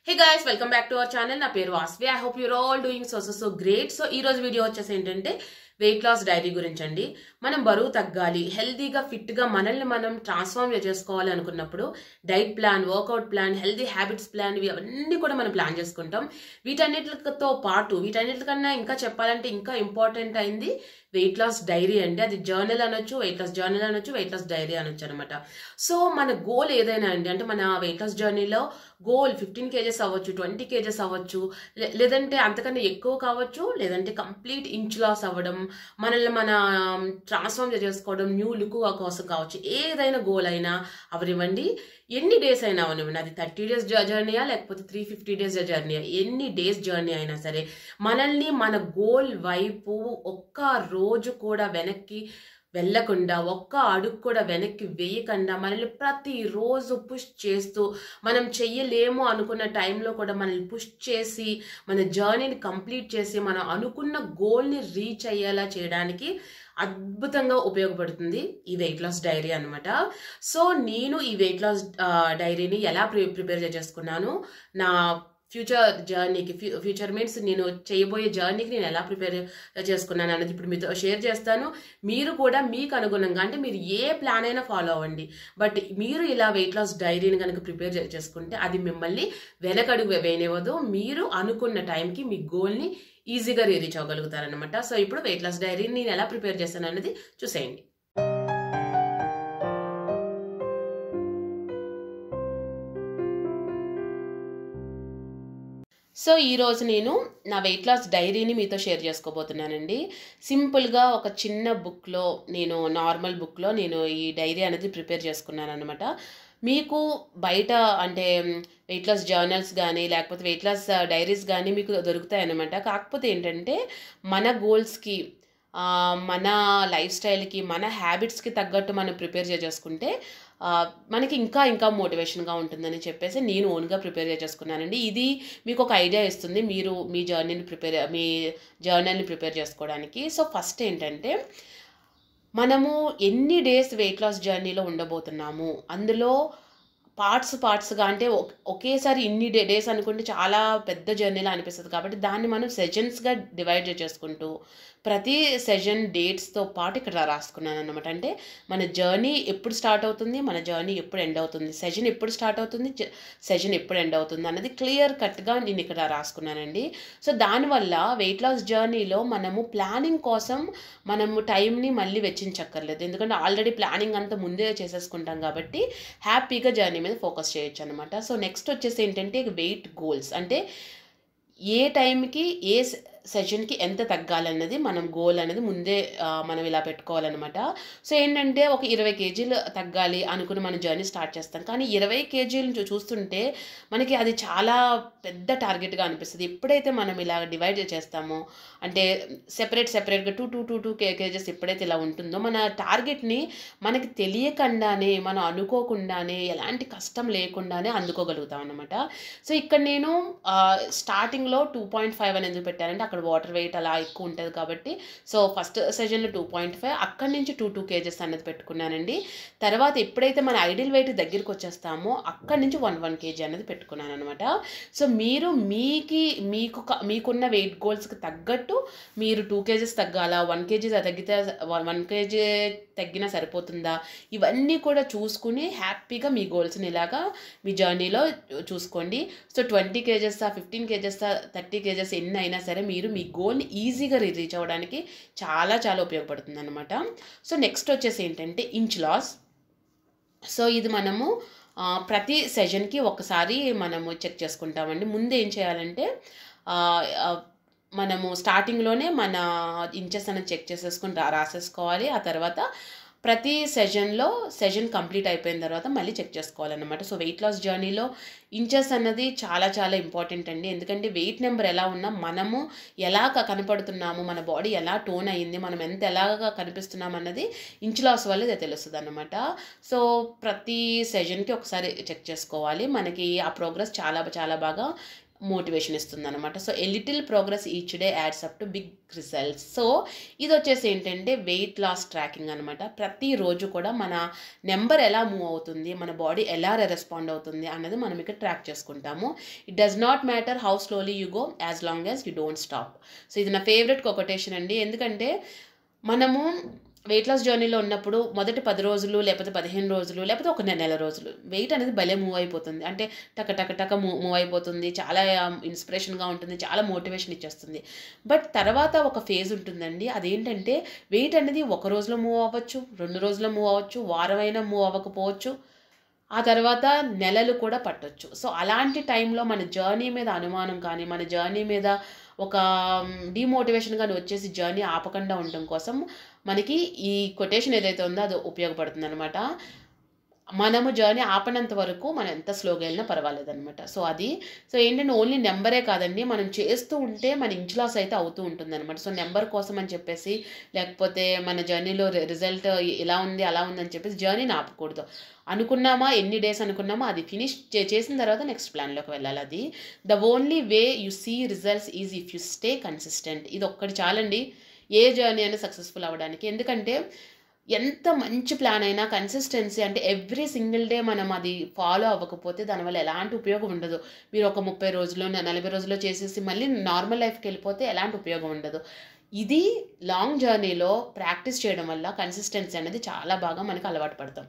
hey guys welcome back to our channel నా పేరు Vasvi I hope you're all doing so so so great so ఈ రోజు video వచ్చేసి ఏంటంటే వెయిట్ లాస్ డైరీ గురించి అండి మనం బరువు తగ్గాలి హెల్తీగా ఫిట్గా మనల్ని మనం ట్రాన్స్ఫార్మ్ చేసుకోవాలి అనుకున్నప్పుడు diet plan workout plan healthy habits plan ఇవి అవన్నీ కూడా మనం ప్లాన్ చేసుకుంటాం వీటన్నిటితో పాటు వీటన్నిటికన్నా ఇంకా చెప్పాలంటే ఇంకా ఇంపార్టెంట్ అయింది వెయిట్ లాస్ డైరీ అండి అది జర్నల్ అనొచ్చు వెయిట్ లాస్ జర్నల్ అనొచ్చు వెయిట్ లాస్ డైరీ అనొచ్చు అనమాట సో మన గోల్ ఏదైనా అండి అంటే మన వెయిట్ లాస్ జర్నీలో గోల్ ఫిఫ్టీన్ కేజెస్ అవ్వచ్చు ట్వంటీ కేజెస్ అవ్వచ్చు లే- లేదంటే అంతకన్నా ఎక్కువ కావచ్చు లేదంటే కంప్లీట్ ఇంచ్ లాస్ అవ్వడం మనల్ని మన ట్రాన్స్ఫార్మ్ చేసుకోవడం న్యూ లుక్ కోసం కావచ్చు ఏదైనా గోల్ అయినా అవనివ్వండి ఎన్ని డేస్ అయినా అవనివ్వండి అది థర్టీ డేస్ జర్నీయా లేకపోతే త్రీ ఫిఫ్టీ డేస్ జర్నీయా ఎన్ని డేస్ జర్నీ అయినా సరే మనల్ని మన గోల్ వైపు ఒక్క రోజు కూడా వెనక్కి వెళ్ళకుండా ఒక్క అడుగు కూడా వెనక్కి వేయకుండా మనల్ని ప్రతిరోజు పుష్ చేస్తూ మనం చెయ్యలేము అనుకున్న టైంలో కూడా మనల్ని పుష్ చేసి మన జర్నీని కంప్లీట్ చేసి మనం అనుకున్న గోల్ని రీచ్ అయ్యేలా చేయడానికి అద్భుతంగా ఉపయోగపడుతుంది ఈ వెయిట్ లాస్ డైరీ అనమాట సో నేను ఈ వెయిట్ లాస్ డైరీని ఎలా ప్రి ప్రిపేర్ చేసుకున్నాను నా ఫ్యూచర్ జర్నీకి ఫ్యూచర్ మీన్స్ నేను చేయబోయే జర్నీకి నేను ఎలా ప్రిపేర్ చేసుకున్నాను అనేది ఇప్పుడు మీతో షేర్ చేస్తాను మీరు కూడా మీకు అనుగుణంగా అంటే మీరు ఏ ప్లాన్ అయినా ఫాలో అవ్వండి బట్ మీరు ఇలా వెయిట్ లాస్ డైరీని కనుక ప్రిపేర్ చేసుకుంటే అది మిమ్మల్ని వెనకడుగు వేయనివ్వదు మీరు అనుకున్న టైంకి మీ గోల్ని ఈజీగా రీచ్ అవ్వగలుగుతారనమాట సో ఇప్పుడు వెయిట్ లాస్ డైరీని నేను ఎలా ప్రిపేర్ చేస్తాను అనేది చూసేయండి సో ఈరోజు నేను నా వెయిట్ లాస్ డైరీని మీతో షేర్ చేసుకోబోతున్నానండి సింపుల్గా ఒక చిన్న బుక్లో నేను నార్మల్ బుక్లో నేను ఈ డైరీ అనేది ప్రిపేర్ చేసుకున్నాను అనమాట మీకు బయట అంటే వెయిట్ లాస్ జర్నల్స్ కానీ లేకపోతే వెయిట్ లాస్ డైరీస్ కానీ మీకు దొరుకుతాయి అనమాట కాకపోతే ఏంటంటే మన గోల్స్కి ఆ, మన లైఫ్ స్టైల్కి మన హ్యాబిట్స్కి తగ్గట్టు మనం ప్రిపేర్ చేసుకుంటే ఆ, మనకి ఇంకా ఇంకా మోటివేషన్గా ఉంటుందని చెప్పేసి నేను ఓన్గా ప్రిపేర్ చేసుకున్నానండి ఇది మీకు ఒక ఐడియా ఇస్తుంది మీరు మీ జర్నీని ప్రిపేర్ మీ జర్నల్ని ప్రిపేర్ చేసుకోవడానికి సో ఫస్ట్ ఏంటంటే మనము ఎన్ని డేస్ వెయిట్ లాస్ జర్నీలో ఉండబోతున్నాము అందులో పార్ట్స్ పార్ట్స్గా అంటే ఒక్- ఒకేసారి ఇన్ని డే డేస్ అనుకుంటే చాలా పెద్ద జర్నీలా అనిపిస్తుంది కాబట్టి దాన్ని మనం సెషన్స్గా డివైడ్ చేసుకుంటూ ప్రతి సెషన్ డేట్స్తో పాటు ఇక్కడ రాసుకున్నాను అనమాట అంటే మన జర్నీ ఎప్పుడు స్టార్ట్ అవుతుంది మన జర్నీ ఎప్పుడు ఎండ్ అవుతుంది సెషన్ ఎప్పుడు స్టార్ట్ అవుతుంది సెషన్ ఎప్పుడు ఎండ్ అవుతుంది అన్నది క్లియర్ కట్గా నేను ఇక్కడ రాసుకున్నానండి సో దానివల్ల వెయిట్ లాస్ జర్నీలో మనము ప్లానింగ్ కోసం మనము టైంని మళ్ళీ వెచ్చించక్కర్లేదు ఎందుకంటే ఆల్రెడీ ప్లానింగ్ అంతా ముందే చేసేసుకుంటాం కాబట్టి హ్యాపీగా జర్నీ మీద ఫోకస్ చేయొచ్చు అనమాట సో నెక్స్ట్ వచ్చేసి ఏంటంటే వెయిట్ గోల్స్ అంటే ఏ టైంకి ఏ సెషన్కి ఎంత తగ్గాలన్నది మనం గోల్ అనేది ముందే ఆ, మనం ఇలా పెట్టుకోవాలన్నమాట సో ఏంటంటే ఒక ఇరవై కేజీలు తగ్గాలి అనుకుని మనం జర్నీ స్టార్ట్ చేస్తాం కానీ ఇరవై కేజీలు చూ- చూస్తుంటే మనకి అది చాలా పెద్ద టార్గెట్గా అనిపిస్తుంది ఎప్పుడైతే మనం ఇలా డివైడ్ చేస్తామో అంటే సెపరేట్ సెపరేట్గా two two two two K kgs ఎప్పుడైతే ఇలా ఉంటుందో మన టార్గెట్ని మనకి తెలియకుండానే మనం అనుకోకుండానే ఎలాంటి కష్టం లేకుండానే అందుకోగలుగుతాం అనమాట సో ఇక్కడ నేను స్టార్టింగ్లో టూ పాయింట్ ఫైవ్ అని ఎందుకు పెట్టానంటే అక్కడ వాటర్ వెయిట్ అలా ఎక్కువ ఉంటుంది కాబట్టి సో ఫస్ట్ సెషన్లో టూ పాయింట్ ఫైవ్ అక్కడి నుంచి టూ టూ కేజెస్ అనేది పెట్టుకున్నానండి తర్వాత ఎప్పుడైతే మన ఐడియల్ వెయిట్ దగ్గరికి వచ్చేస్తామో అక్కడి నుంచి వన్ వన్ కేజీ అనేది పెట్టుకున్నాను అనమాట సో మీరు మీకి మీకు క- మీకున్న వెయిట్ గోల్స్కి తగ్గట్టు మీరు టూ కేజెస్ తగ్గాలా వన్ కేజీ తగ్గితే వన్ కేజీ తగ్గినా సరిపోతుందా ఇవన్నీ కూడా చూసుకుని హ్యాపీగా మీ గోల్స్ని ఇలాగా మీ జర్నీలో చూసుకోండి so twenty kgs fifteen kgs thirty kgs ఎన్ని అయినా సరే మీరు మీ గోల్ని ఈజీగా రీచ్ అవ్వడానికి చాలా చాలా ఉపయోగపడుతుంది అనమాట సో నెక్స్ట్ వచ్చేసి ఏంటంటే ఇంచ్ లాస్ సో ఇది మనము ఆ, ప్రతి సెషన్కి ఒకసారి మనము చెక్ చేసుకుంటామండి ముందు ఏం చేయాలంటే ఆ, ఆ, మనము స్టార్టింగ్లోనే మన ఇంచెస్ అనేది చెక్ చేసేసుకుని రా రాసేసుకోవాలి ఆ తర్వాత ప్రతి సెషన్లో సెషన్ కంప్లీట్ అయిపోయిన తర్వాత మళ్ళీ చెక్ చేసుకోవాలన్నమాట సో వెయిట్ లాస్ జర్నీలో ఇంచెస్ అన్నది చాలా చాలా ఇంపార్టెంట్ అండి ఎందుకంటే వెయిట్ నెంబర్ ఎలా ఉన్నా మనము ఎలా క- కనపడుతున్నాము మన బాడీ ఎలా టోన్ అయ్యింది మనం ఎంత ఎలాగా కనిపిస్తున్నాం అన్నది ఇంచ్ లాస్ వల్ల తెలుస్తుంది అనమాట సో ప్రతి సెషన్కి ఒకసారి చెక్ చేసుకోవాలి మనకి ఆ ప్రోగ్రెస్ చాలా చాలా బాగా మోటివేషన్ ఇస్తుంది అనమాట so a little progress each day adds up to big results so ఇది వచ్చేసి ఏంటంటే వెయిట్ లాస్ ట్రాకింగ్ అనమాట ప్రతిరోజు కూడా మన నెంబర్ ఎలా మూవ్ అవుతుంది మన బాడీ ఎలా రెస్పాండ్ అవుతుంది అన్నది మనం ఇక్కడ ట్రాక్ చేసుకుంటాము it does not matter how slowly you go as long as you don't stop so ఇది నా ఫేవరెట్ కొకటేషన్ అండి ఎందుకంటే మనము వెయిట్ లాస్ జర్నీలో ఉన్నప్పుడు మొదటి పది రోజులు లేకపోతే పదిహేను రోజులు లేకపోతే ఒక నె- నెల రోజులు వెయిట్ అనేది భలే మూవ్ అయిపోతుంది అంటే టక టక టక మూవ్ మూవ్ అయిపోతుంది చాలా ఇన్స్పిరేషన్గా ఉంటుంది చాలా మోటివేషన్ ఇచ్చేస్తుంది బట్ తర్వాత ఒక ఫేజ్ ఉంటుందండి అదేంటంటే వెయిట్ అనేది ఒక రోజులో మూవ్ అవ్వచ్చు రెండు రోజుల్లో మూవ్ అవ్వచ్చు వారమైనా మూవ్ అవ్వకపోవచ్చు ఆ తర్వాత నెలలు కూడా పట్టొచ్చు సో అలాంటి టైంలో మన జర్నీ మీద అనుమానం కానీ మన జర్నీ మీద ఒక డిమోటివేషన్ కానీ వచ్చేసి జర్నీ ఆపకుండా ఉండడం కోసం మనకి ఈ కొటేషన్ ఏదైతే ఉందో అది ఉపయోగపడుతుంది అనమాట మనము జర్నీ ఆపనంత వరకు మనం ఎంత స్లోగా వెళ్ళినా పర్వాలేదు అనమాట సో అది సో ఏంటంటే ఓన్లీ నెంబరే కాదండి మనం చేస్తూ ఉంటే మన ఇంచ్ లాస్ అయితే అవుతూ ఉంటుంది అనమాట సో నెంబర్ కోసం అని చెప్పేసి లేకపోతే మన జర్నీలో రిజల్ట్ ఇలా ఉంది అలా ఉంది అని చెప్పేసి జర్నీని ఆపకూడదు అనుకున్నామా ఎన్ని డేస్ అనుకున్నామా అది ఫినిష్ చేసిన తర్వాత నెక్స్ట్ ప్లాన్లోకి వెళ్ళాలి అది the only way you see results is if you stay consistent ఇది ఒక్కటి చాలండి ఏ జర్నీ అయినా సక్సెస్ఫుల్ అవ్వడానికి ఎందుకంటే ఎంత మంచి ప్లాన్ అయినా కన్సిస్టెన్సీ అంటే ఎవ్రీ సింగిల్ డే మనం అది ఫాలో అవ్వకపోతే దానివల్ల ఎలాంటి ఉపయోగం ఉండదు మీరు ఒక ముప్పై రోజులు నలభై రోజుల్లో చేసేసి మళ్ళీ నార్మల్ లైఫ్కి వెళ్ళిపోతే ఎలాంటి ఉపయోగం ఉండదు ఇది లాంగ్ జర్నీలో ప్రాక్టీస్ చేయడం వల్ల కన్సిస్టెన్సీ అనేది చాలా బాగా మనకు అలవాటు పడతాం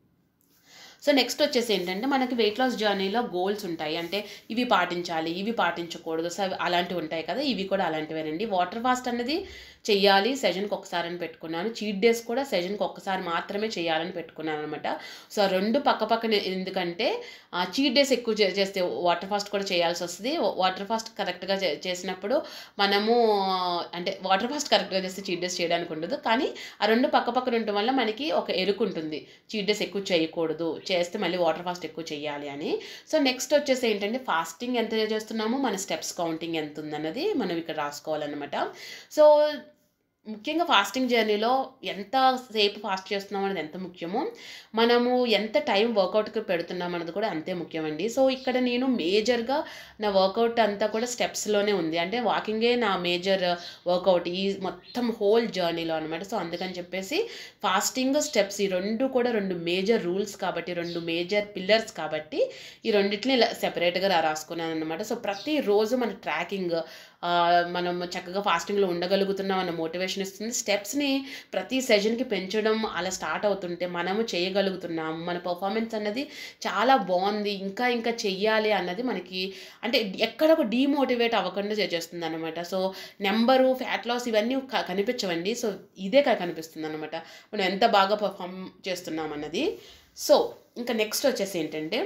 సో నెక్స్ట్ వచ్చేసి ఏంటంటే మనకి వెయిట్ లాస్ జర్నీలో గోల్స్ ఉంటాయి అంటే ఇవి పాటించాలి ఇవి పాటించకూడదు సో అవి అలాంటివి ఉంటాయి కదా ఇవి కూడా అలాంటివేనండి వాటర్ ఫాస్ట్ అనేది చెయ్యాలి సెజన్కి ఒకసారి అని పెట్టుకున్నాను చీట్ డేస్ కూడా సెజన్కి ఒక్కసారి మాత్రమే చేయాలని పెట్టుకున్నాను అనమాట సో ఆ రెండు పక్క పక్కన ఎందుకంటే చీట్ డేస్ ఎక్కువ చే- చేస్తే వాటర్ ఫాస్ట్ కూడా చేయాల్సి వస్తుంది వాటర్ ఫాస్ట్ కరెక్ట్గా చేసినప్పుడు మనము ఆ, అంటే వాటర్ ఫాస్ట్ కరెక్ట్గా చేస్తే చీట్ డేస్ చేయడానికి ఉండదు కానీ ఆ రెండు పక్క పక్కన ఉండటం వల్ల మనకి ఒక ఎరుకు ఉంటుంది చీట్ డేస్ ఎక్కువ చేయకూడదు చేస్తే మళ్ళీ వాటర్ ఫాస్ట్ ఎక్కువ చేయాలి అని సో నెక్స్ట్ వచ్చేసి ఏంటంటే ఫాస్టింగ్ ఎంత చేస్తున్నామో మన స్టెప్స్ కౌంటింగ్ ఎంత ఉందన్నది మనం ఇక్కడ రాసుకోవాలన్నమాట సో ముఖ్యంగా ఫాస్టింగ్ జర్నీలో ఎంత సేపు ఫాస్ట్ చేస్తున్నాం అనేది ఎంత ముఖ్యమో మనము ఎంత టైం వర్కౌట్కి పెడుతున్నాం అన్నది కూడా అంతే ముఖ్యమండి సో ఇక్కడ నేను మేజర్గా నా వర్కౌట్ అంతా కూడా స్టెప్స్లోనే ఉంది అంటే వాకింగే నా మేజర్ వర్కౌట్ ఈ మొత్తం హోల్ జర్నీలో అనమాట సో అందుకని చెప్పేసి ఫాస్టింగ్ స్టెప్స్ ఈ రెండు కూడా రెండు మేజర్ రూల్స్ కాబట్టి రెండు మేజర్ పిల్లర్స్ కాబట్టి ఈ రెండింటిని ఇలా సెపరేట్గా రాసుకున్నాను అనమాట సో ప్రతిరోజు మన ట్రాకింగ్ మనం చక్కగా ఫాస్టింగ్లో ఉండగలుగుతున్నాం అన్న మోటివేషన్ ఇస్తుంది స్టెప్స్ని ప్రతి సెషన్కి పెంచడం అలా స్టార్ట్ అవుతుంటే మనము చేయగలుగుతున్నాం మన పర్ఫార్మెన్స్ అన్నది చాలా బాగుంది ఇంకా ఇంకా చెయ్యాలి అన్నది మనకి అంటే ఎక్కడ ఒక డీమోటివేట్ అవ్వకుండా చేస్తుంది అనమాట సో నెంబరు ఫ్యాట్ లాస్ ఇవన్నీ క- కనిపించవండి సో ఇదే క- కనిపిస్తుంది అనమాట మనం ఎంత బాగా పర్ఫామ్ చేస్తున్నాం అన్నది సో ఇంకా నెక్స్ట్ వచ్చేసి ఏంటంటే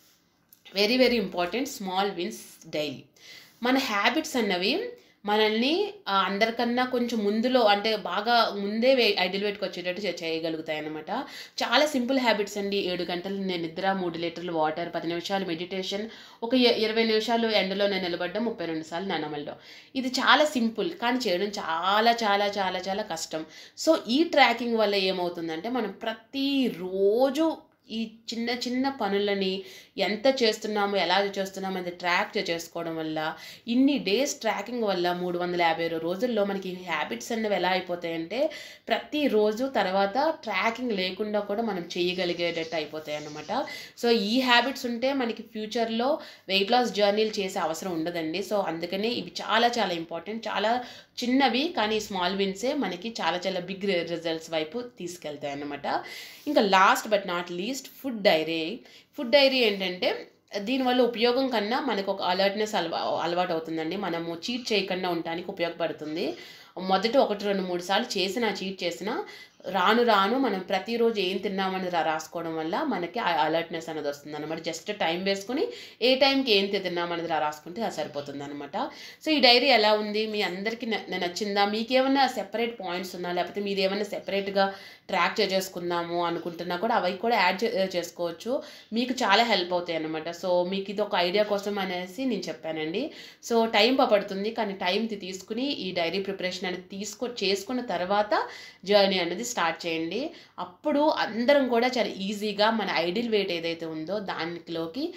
very very important small wins daily మన హ్యాబిట్స్ అన్నవి మనల్ని ఆ, అందరికన్నా కొంచెం ముందులో అంటే బాగా ముందే ఐడియల్ వెయిట్కి వచ్చేటట్టు చే- చేయగలుగుతాయి అన్నమాట చాలా సింపుల్ హ్యాబిట్స్ అండి ఏడు గంటలు నేను నిద్ర మూడు లీటర్లు వాటర్ పది నిమిషాలు మెడిటేషన్ ఒక ఇ- ఇరవై నిమిషాలు ఎండలో నేను నిలబడ్డం ముప్పై రెండు సార్లు ననమలడం ఇది చాలా సింపుల్ కానీ చేయడం చాలా చాలా చాలా చాలా కష్టం సో ఈ ట్రాకింగ్ వల్ల ఏమవుతుందంటే మనం ప్రతిరోజు ఈ చిన్న చిన్న పనులని ఎంత చేస్తున్నామో ఎలా చేస్తున్నామో అది ట్రాక్ చేసుకోవడం వల్ల ఇన్ని డేస్ ట్రాకింగ్ వల్ల మూడు వందల యాభై రోజుల్లో మనకి హ్యాబిట్స్ అన్నవి ఎలా అయిపోతాయంటే ప్రతిరోజు తర్వాత ట్రాకింగ్ లేకుండా కూడా మనం చేయగలిగేటట్టు అయిపోతాయి అన్నమాట సో ఈ హ్యాబిట్స్ ఉంటే మనకి ఫ్యూచర్లో వెయిట్ లాస్ జర్నీలు చేసే అవసరం ఉండదండి సో అందుకనే ఇవి చాలా చాలా ఇంపార్టెంట్ చాలా చిన్నవి కానీ స్మాల్ విన్సే మనకి చాలా చాలా బిగ్ రిజల్ట్స్ వైపు తీసుకెళ్తాయి అన్నమాట ఇంకా last but not least food diary food diary ఏంటంటే దీనివల్ల ఉపయోగం కన్నా మనకు ఒక అలర్ట్నెస్ అలవా అలవాటు అవుతుందండి మనము చీట్ చేయకుండా ఉండడానికి ఉపయోగపడుతుంది మొదట ఒకటి రెండు మూడు సార్లు చేసిన చీట్ చేసిన రాను రాను మనం ప్రతిరోజు ఏం తిన్నామని రా రాసుకోవడం వల్ల మనకి ఆ అలర్ట్నెస్ అనేది వస్తుంది అనమాట జస్ట్ టైం వేసుకుని ఏ టైంకి ఏం తిన్నామనేది రా రాసుకుంటే అది సరిపోతుంది అనమాట సో ఈ డైరీ ఎలా ఉంది మీ అందరికీ న- నచ్చిందా మీకు ఏమైనా సెపరేట్ పాయింట్స్ ఉన్నా లేకపోతే మీరు ఏమైనా సెపరేట్గా ట్రాక్ చేసుకుందాము అనుకుంటున్నా కూడా అవి కూడా యాడ్ చే- చేసుకోవచ్చు మీకు చాలా హెల్ప్ అవుతాయి అనమాట సో మీకు ఇది ఒక ఐడియా కోసం అనేసి నేను చెప్పానండి సో టైం పడుతుంది కానీ టైం తీసుకుని ఈ డైరీ ప్రిపరేషన్ అనేది తీసుకో చేసుకున్న తర్వాత జర్నీ అనేది స్టార్ట్ చేయండి అప్పుడు అందరం కూడా చాలా ఈజీగా మన ఐడియల్ వెయిట్ ఏదైతే ఉందో దానిలోకి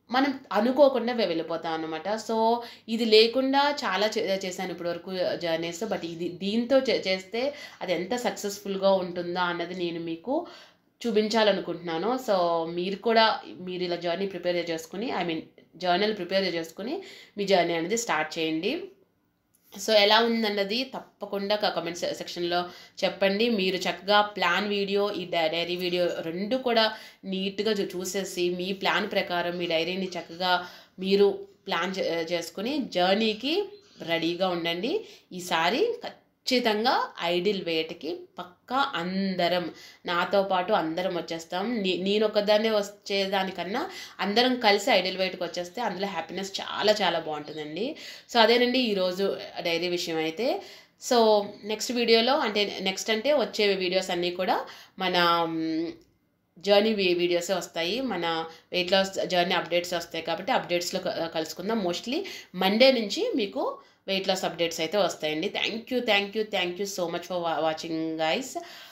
మనం అనుకోకుండా వె వెళ్ళిపోతాం అనమాట సో ఇది లేకుండా చాలా చే చేశాను ఇప్పటివరకు జర్నీస్ బట్ ఇది దీంతో చే చేస్తే అది ఎంత సక్సెస్ఫుల్గా ఉంటుందా అన్నది నేను మీకు చూపించాలనుకుంటున్నాను సో మీరు కూడా మీరు ఇలా జర్నీ ప్రిపేర్ చేసుకుని ఐ మీన్ జర్నల్ ప్రిపేర్ చేసుకుని మీ జర్నీ అనేది స్టార్ట్ చేయండి సో ఎలా ఉందన్నది తప్పకుండా కమెంట్ సెక్షన్లో చెప్పండి మీరు చక్కగా ప్లాన్ వీడియో ఈ డై- డైరీ వీడియో రెండు కూడా నీట్గా చూ- చూసేసి మీ ప్లాన్ ప్రకారం మీ డైరీని చక్కగా మీరు ప్లాన్ చే- చేసుకుని జర్నీకి రెడీగా ఉండండి ఈసారి ఖచ్చితంగా ఐడిల్ వేటకి పక్కా అందరం నాతో పాటు అందరం వచ్చేస్తాం నే- నేను ఒకదాన్నే వచ్చేదానికన్నా అందరం కలిసి ఐడిల్ వెయిట్కి వచ్చేస్తే అందులో హ్యాపీనెస్ చాలా చాలా బాగుంటుందండి సో అదేనండి ఈరోజు డైరీ విషయం అయితే సో నెక్స్ట్ వీడియోలో అంటే నెక్స్ట్ అంటే వచ్చే వీడియోస్ అన్నీ కూడా మన జర్నీ వీడియోసే వస్తాయి మన వెయిట్ లాస్ జర్నీ అప్డేట్స్ వస్తాయి కాబట్టి అప్డేట్స్లో కలుసుకుందాం మోస్ట్లీ మండే నుంచి మీకు వెయిట్ లాస్ అప్డేట్స్ అయితే వస్తాయండి thank you thank you thank you so much for watching guys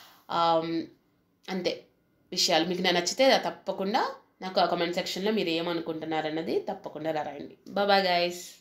అంతే విషయాలు మీకు నా నచ్చితే తప్పకుండా నాకు కామెంట్ సెక్షన్లో మీరు ఏమనుకుంటున్నారన్నది తప్పకుండా రాయండి బాయ్ గైస్